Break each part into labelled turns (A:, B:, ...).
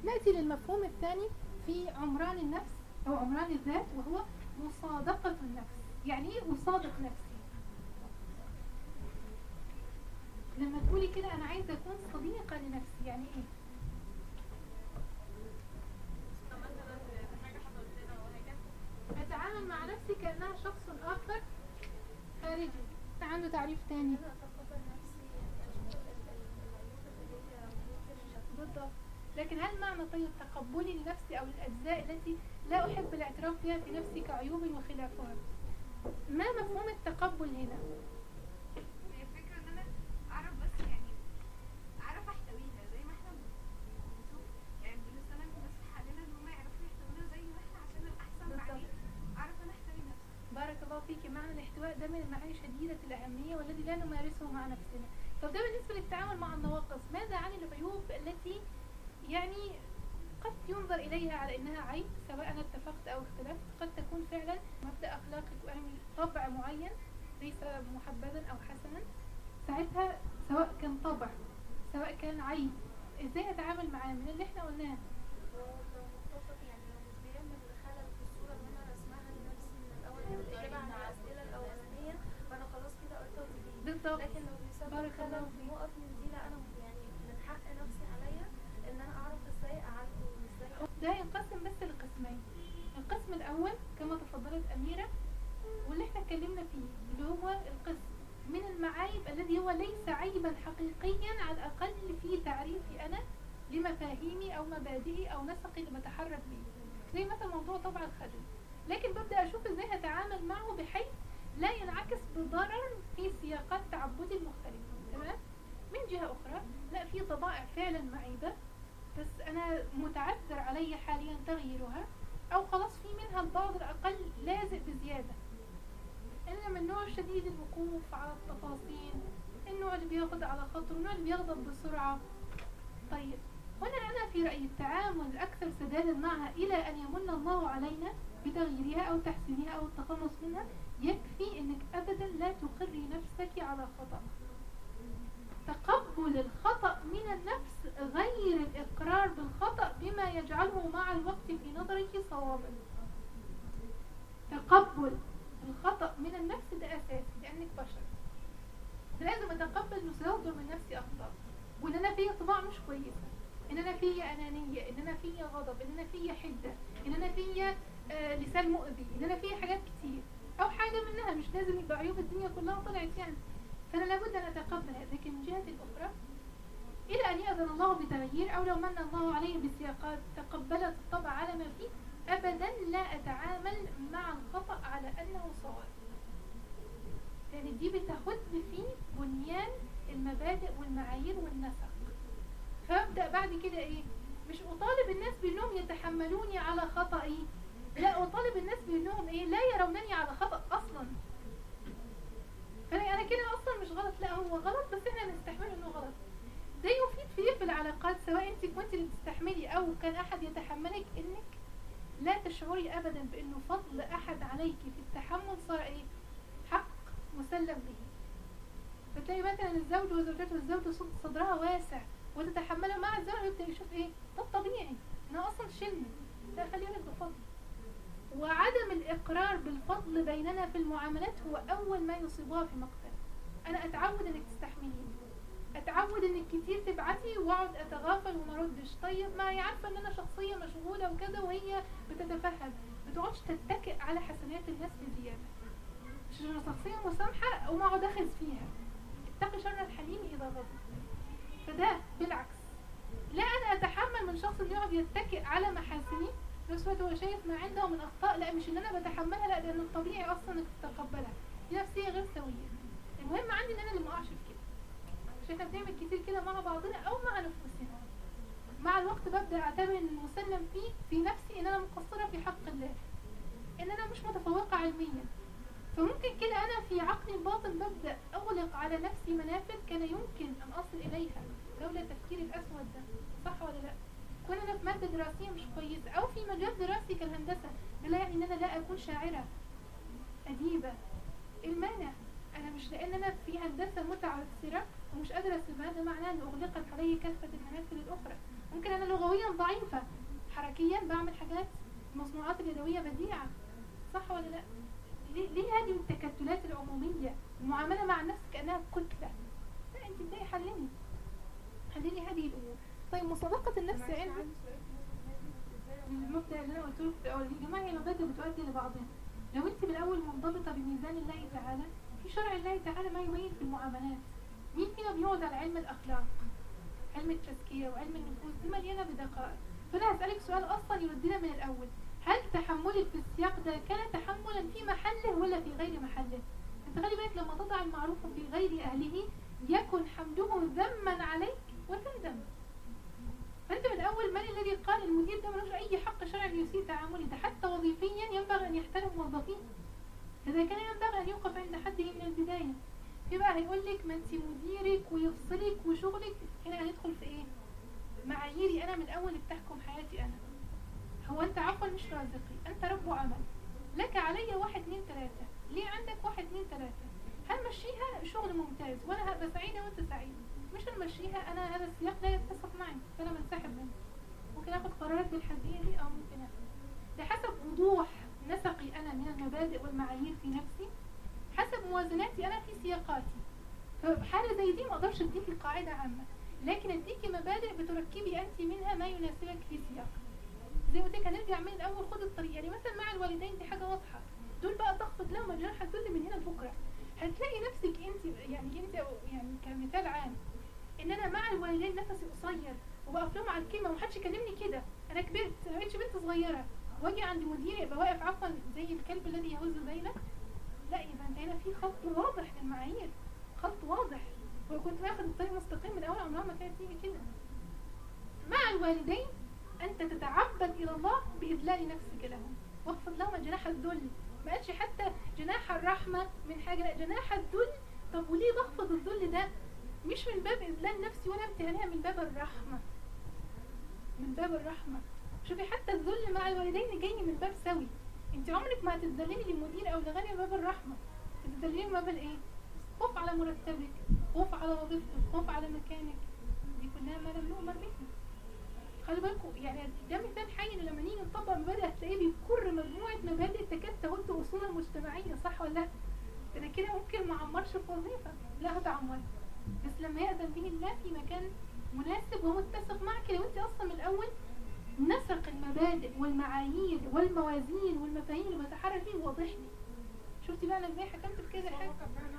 A: نأتي للمفهوم الثاني في عمران النفس أو عمران الذات وهو مصادقة النفس يعني إيه أصادق نفسي لما تقولي كده أنا عايزة أكون صديقة لنفسي يعني إيه أتعامل مع نفسي كأنها شخص آخر خارجي عنده تعريف تاني بالضبط لكن هل معنى طيب تقبلي لنفسي أو الأجزاء التي لا أحب الاعتراف بها في نفسي كعيوب وخلافها ما مفهوم التقبل هنا
B: هي الفكرة ان انا اعرف بس يعني اعرف احتويها زي ما احنا بنشوف يعني بنستنى من الناس في حالنا ان هم يعرفوا يحتوينا زي ما احنا عشان نبقى احسن
A: بالظبط.
B: بعدين اعرف انا احتوي نفسي
A: بارك الله فيك معنى الاحتواء ده من المعاني شديدة الأهمية والذي لا نمارسه مع نفسنا طب ده بالنسبة للتعامل مع النواقص ماذا عن العيوب التي يعني قد ينظر إليها على أنها عيب سواء أنا اتفقت أو اختلفت قد تكون فعلا مبدأ أخلاقي وأعمل طبع معين ليس محبذا أو حسنا ساعتها سواء كان طبع سواء كان عيب ازاي اتعامل معاه من اللي احنا قلناه
C: لو متفق يعني لو مش بيعمل خلل في الصورة اللي أنا رسمها لنفسي من الأول من الإجابة على الأسئلة الأولانية فأنا خلاص كده ارتضي بيه
A: بالضبط
C: لكن لو بيسبب
A: بارك الله
C: خلل في
A: فيك.
C: نقط من دي لا أنا يعني من حق نفسي عليا إن أنا أعرف إزاي أعالجه وإزاي
A: ده ينقسم بس لقسمين القسم الأول كما تفضلت أميرة واللي احنا اتكلمنا فيه اللي هو القسم من المعايب الذي هو ليس عيبا حقيقيا على الأقل في تعريفي أنا لمفاهيمي أو مبادئي أو نسقي اللي بتحرك بيه زي مثلا موضوع طبع الخجل لكن ببدأ أشوف ازاي هتعامل معه بحيث لا ينعكس بضرر في سياقات تعبدي المختلفة تمام من جهة أخرى لا في طبائع فعلا معيبة بس أنا متعذر علي حاليا تغييرها أو خلاص في منها البعض الأقل لازق بزيادة أنا من النوع شديد الوقوف على التفاصيل النوع اللي بياخد على خاطره النوع اللي بيغضب بسرعة طيب هنا أنا في رأيي التعامل الأكثر سدادا معها إلى أن يمن الله علينا بتغييرها أو تحسينها أو التخلص منها يكفي أنك أبدا لا تقري نفسك على خطأ تقبل الخطأ من النفس غير الإقرار بالخطأ بما يجعله مع الوقت في نظرك صوابا تقبل الخطأ من النفس ده أساسي لأنك بشر لازم أتقبل إنه سيصدر من نفسي أخطاء وإن أنا فيا طباع مش كويسة إن أنا فيا أنانية إن أنا فيا غضب إن أنا فيا حدة إن أنا فيا آه لسان مؤذي إن أنا فيا حاجات كتير أو حاجة منها مش لازم يبقى عيوب الدنيا كلها طلعت يعني فأنا لابد أن أتقبلها لكن من جهة أخرى إلى أن يأذن الله بتغيير أو لو من الله علي بسياقات تقبلت الطبع على ما فيه أبدا لا أتعامل مع الخطأ على أنه صواب لأن دي بتاخد في بنيان المبادئ والمعايير والنسق فأبدأ بعد كده إيه مش أطالب الناس بأنهم يتحملوني على خطئي لا أطالب الناس بأنهم إيه لا يرونني على خطأ أصلا فأنا أنا كده أصلا مش غلط لا هو غلط بس إحنا نستحمله إنه غلط ده يفيد في في العلاقات سواء انت كنت اللي بتستحملي او كان احد يتحملك انك لا تشعري ابدا بانه فضل احد عليك في التحمل صار ايه حق مسلم به فتلاقي مثلا الزوج وزوجته الزوج صد- صدرها واسع وتتحمله مع الزوج يبدا يشوف ايه ده الطبيعي انا اصلا شلني لا خلينا بفضل وعدم الاقرار بالفضل بيننا في المعاملات هو اول ما يصيبها في مقتل انا اتعود انك تستحمليني اتعود انك كتير تبعتي واقعد اتغافل وما اردش طيب ما هي عارفه ان انا شخصيه مشغوله وكذا وهي بتتفهم ما تقعدش تتكئ على حسنات الناس بزياده مش انا شخصيه مسامحه وما اقعد اخذ فيها اتقي شر الحليم اذا غضب فده بالعكس لا انا اتحمل من شخص اللي يقعد يتكئ على محاسني في نفس الوقت هو شايف ما عنده من اخطاء لا مش ان انا بتحملها لا ده إن الطبيعي اصلا انك تتقبلها دي نفسيه غير سويه المهم عندي ان انا اللي ما اقعش في كده مش احنا بنعمل كتير كده مع بعضنا او مع نفوسنا مع الوقت ببدا اعتبر ان المسلم فيه في نفسي ان انا مقصره في حق الله ان انا مش متفوقه علميا فممكن كده انا في عقلي الباطن ببدا اغلق على نفسي منافذ كان يمكن ان اصل اليها لولا تفكيري الاسود ده صح ولا لا كون انا في ماده دراسيه مش كويسه او في مجال دراسي كالهندسه ده لا يعني ان انا لا اكون شاعره اديبه إيه المانع انا مش لان انا في هندسه متعثره ومش قادره اسيبها ده معناه ان اغلقت علي كافه المنافذ الاخرى ممكن انا لغويا احيانا ضعيفه حركيا بعمل حاجات المصنوعات اليدويه بديعه صح ولا لا ليه ليه هذه التكتلات العموميه المعامله مع النفس كانها كتله لا انت ابداي حللي حللي هذه الامور طيب مسابقه النفس عندك المبدأ اللي انا قلت لك في الاول يا جماعه هي الغايه بتؤدي لبعضها لو انت من الاول منضبطه بميزان الله تعالى في شرع الله تعالى ما يميز في المعاملات مين فينا بيقعد على علم الاخلاق علم التزكيه وعلم النفوس دي مليانه بدقائق فانا هسالك سؤال اصلا يردنا من الاول هل تحملك في السياق ده كان تحملا في محله ولا في غير محله انت خلي بالك لما تضع المعروف في غير اهله يكن حمده ذما عليك وتندم فانت من الاول من الذي قال المدير ده ملوش اي حق شرعي يسيء تعامله ده حتى وظيفيا ينبغي ان يحترم موظفيه اذا كان ينبغي ان يوقف عند حده من البدايه في بقى هيقول لك ما انت مديرك ويفصلك وشغلك هنا هندخل في ايه معاييري انا من الاول اللي بتحكم حياتي انا هو انت عفوا مش رازقي انت رب عمل لك علي واحد اتنين تلاته ليه عندك واحد اتنين تلاته هنمشيها شغل ممتاز وانا هبقى سعيده وانت سعيد مش هنمشيها انا هذا السياق لا يتسق معي فانا بنسحب منه ممكن اخد قرارات بالحديه دي او ممكن اخد بحسب وضوح نسقي انا من المبادئ والمعايير في نفسي حسب موازناتي انا في سياقاتي فبحالة زي دي ما اقدرش اديكي قاعدة عامة لكن اديكي مبادئ بتركبي انت منها ما يناسبك في سياق زي ما قلت لك هنرجع من الاول خد الطريق يعني مثلا مع الوالدين دي حاجة واضحة دول بقى تخفض لهم الجرح هتدل من هنا لبكرة هتلاقي نفسك انت يعني انت يعني كمثال عام ان انا مع الوالدين نفسي قصير وبقف لهم على الكلمه ومحدش يكلمني كده انا كبرت ما بقتش بنت صغيره واجي عند مديري يبقى واقف عفوا زي الكلب الذي يهز ذيله لا يبقى انت هنا في خط واضح للمعايير خط واضح ولو كنت باخد الطريق مستقيم من الاول عمرها ما كانت تيجي كده مع الوالدين انت تتعبد الى الله باذلال نفسك لهم واخفض لهم جناح الذل ما قالش حتى جناح الرحمه من حاجه لا جناح الذل طب وليه بخفض الذل ده مش من باب إذلال نفسي ولا امتهانها من باب الرحمة من باب الرحمة شوفي حتى الذل مع الوالدين جاي من باب سوي انت عمرك ما هتتذللي للمدير او لغير من باب الرحمة تتذللي من باب الايه خوف على مرتبك خوف على وظيفتك خوف على مكانك دي كلها ما لم نؤمر به خلي بالكم يعني ده مثال حي إن لما نيجي نطبق مبادئ هتلاقيه بيكر مجموعة مبادئ تكاد تهد أصولا مجتمعية صح ولا لا؟ أنا كده ممكن ما أعمرش في وظيفة لا هتعمر بس لما يأذن به الله في مكان مناسب ومتسق معك لو انت اصلا من الاول نسق المبادئ والمعايير والموازين والمفاهيم اللي بتحرك فيه واضح لي شفتي بقى انا ازاي حكمت بكذا حاجه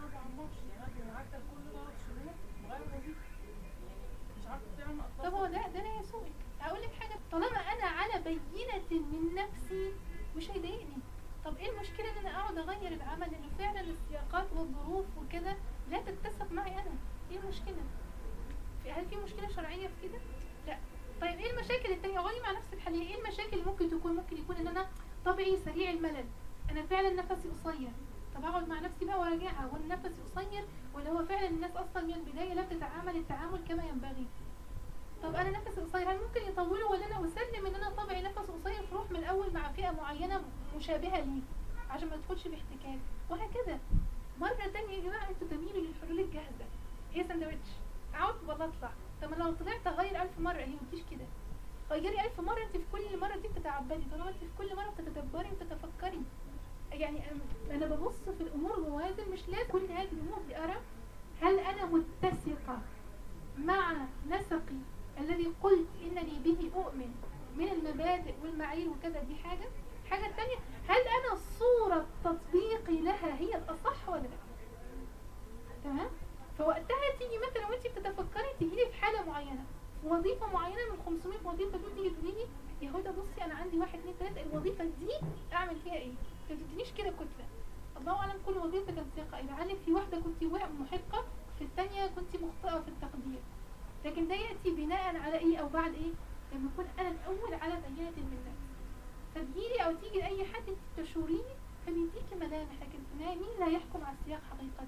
A: طب هو ده ده لا يسوءك هقول لك حاجه طالما انا على بينه من نفسي مش هيضايقني طب ايه المشكله ان انا اقعد اغير العمل لان فعلا السياقات والظروف وكده لا تتسق معي انا ايه المشكله في- هل في مشكله شرعيه في كده لا طيب ايه المشاكل التانية اقعدي مع نفسك حاليا ايه المشاكل اللي ممكن تكون ممكن يكون ان انا طبعي سريع الملل انا فعلا نفسي قصير طب اقعد مع نفسي بقى وراجعها هو أنا نفسي قصير ولا هو فعلا الناس اصلا من البدايه لم تتعامل التعامل كما ينبغي طب انا نفسي قصير هل ممكن يطولوا ولا انا اسلم ان انا طبعي نفس قصير فروح من الاول مع فئه معينه مشابهه لي عشان ما ادخلش باحتكاك وهكذا مره تانية يا جماعه انتوا تميلوا للحلول الجاهزه ايه سندوتش اقعد ولا اطلع طب انا لو طلعت اغير الف مره ليه مفيش كده غيري الف مره انت في كل مره دي بتتعبدي طالما انت في كل مره بتتدبري وتتفكري يعني أم- انا ببص في الامور بوازن مش لازم كل هذه الامور دي ارى هل انا متسقه مع نسقي الذي قلت انني به اؤمن من المبادئ والمعايير وكذا دي حاجه الحاجه الثانيه هل انا صوره تطبيقي لها هي الاصح ولا لا تمام فوقتها تيجي مثلا وانت بتتفكري تيجي لي في حاله معينه في وظيفه معينه من 500 وظيفه دول تيجي تقولي لي يا هدى بصي انا عندي واحد اثنين ثلاثه الوظيفه دي اعمل فيها ايه؟ ما تدينيش كده كتله الله اعلم كل وظيفه كانت ثقه لعلك في واحده كنت محقه في الثانيه كنت مخطئه في التقدير لكن ده ياتي بناء على ايه او بعد ايه؟ لما اكون انا الاول على بينه من نفسي فتجيلي او تيجي لاي حد انت تشوريني فبيديكي ملامح لكن في النهايه مين اللي هيحكم على السياق حقيقه؟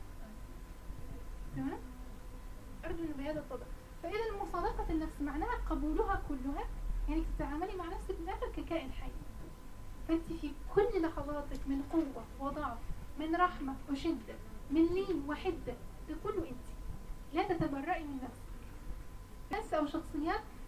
A: تمام؟ أرجو أن بهذا الطبع فإذا مصادقة النفس معناها قبولها كلها يعني تتعاملي مع نفسك بالآخر ككائن حي فأنت في كل لحظاتك من قوة وضعف من رحمة وشدة من لين وحدة ده كله أنت لا تتبرئي من نفسك ناس أو شخصيات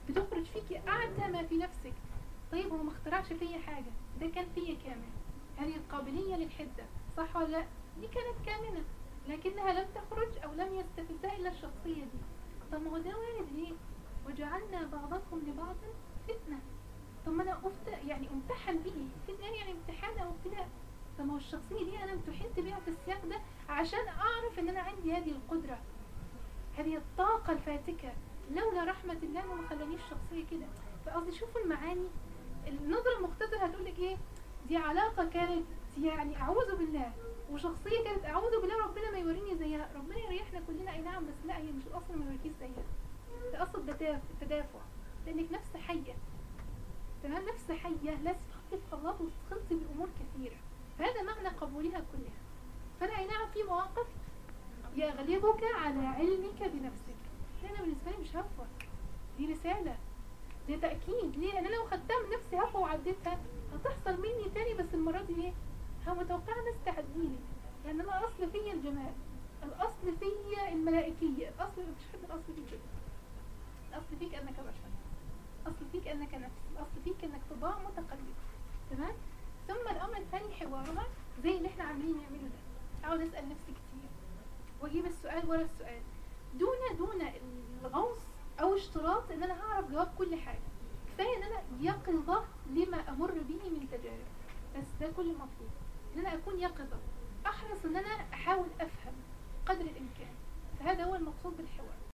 A: بتخرج فيكي اعتى ما في نفسك طيب هو ما اخترعش فيا حاجه ده كان فيا كامل هذه القابليه للحده صح ولا لا دي كانت كامنه لكنها لم تخرج او لم يستفدها الا الشخصيه دي طب ما هو ده وارد ليه وجعلنا بعضكم لبعض فتنه طب ما انا أفت... يعني امتحن به فتنه يعني امتحان او ابتلاء طب ما هو الشخصيه دي انا امتحنت بيها في السياق ده عشان اعرف ان انا عندي هذه القدره هذه الطاقه الفاتكه لولا رحمه الله ما خلانيش شخصيه كده فقصدي شوفوا المعاني النظره المختصره هتقول لك ايه دي علاقه كانت يعني اعوذ بالله وشخصيه كانت اعوذ بالله ربنا ما يوريني زيها ربنا يريحنا كلنا اي نعم بس لا هي مش الاصل ما يوريكيش زيها ده اصل تدافع تدافع لانك نفس حيه تمام نفس حيه لا تخلي في الله وتخلصي بامور كثيره فهذا معنى قبولها كلها فانا اي نعم في مواقف يغلبك على علمك بنفسك انا بالنسبه لي مش هفوك دي رساله دي تاكيد ليه لان انا لو خدتها من نفسي هفوه وعديتها هتحصل مني تاني بس المره دي ايه ها متوقعه ناس تعديني لان انا الاصل فيا الجمال الاصل فيا الملائكيه الاصل مش حد الاصل فيك كده الاصل فيك انك بشر الاصل فيك انك نفس الاصل فيك انك طباع متقلبه تمام ثم الامر الثاني حوارها زي اللي احنا عاملين نعمله ده اقعد اسال نفسي كتير واجيب السؤال ورا السؤال دون دون الغوص او اشتراط ان انا هعرف جواب كل حاجه كفايه ان انا يقظه لما امر به من تجارب بس ده كل المطلوب ان انا اكون يقظه احرص ان انا احاول افهم قدر الامكان فهذا هو المقصود بالحوار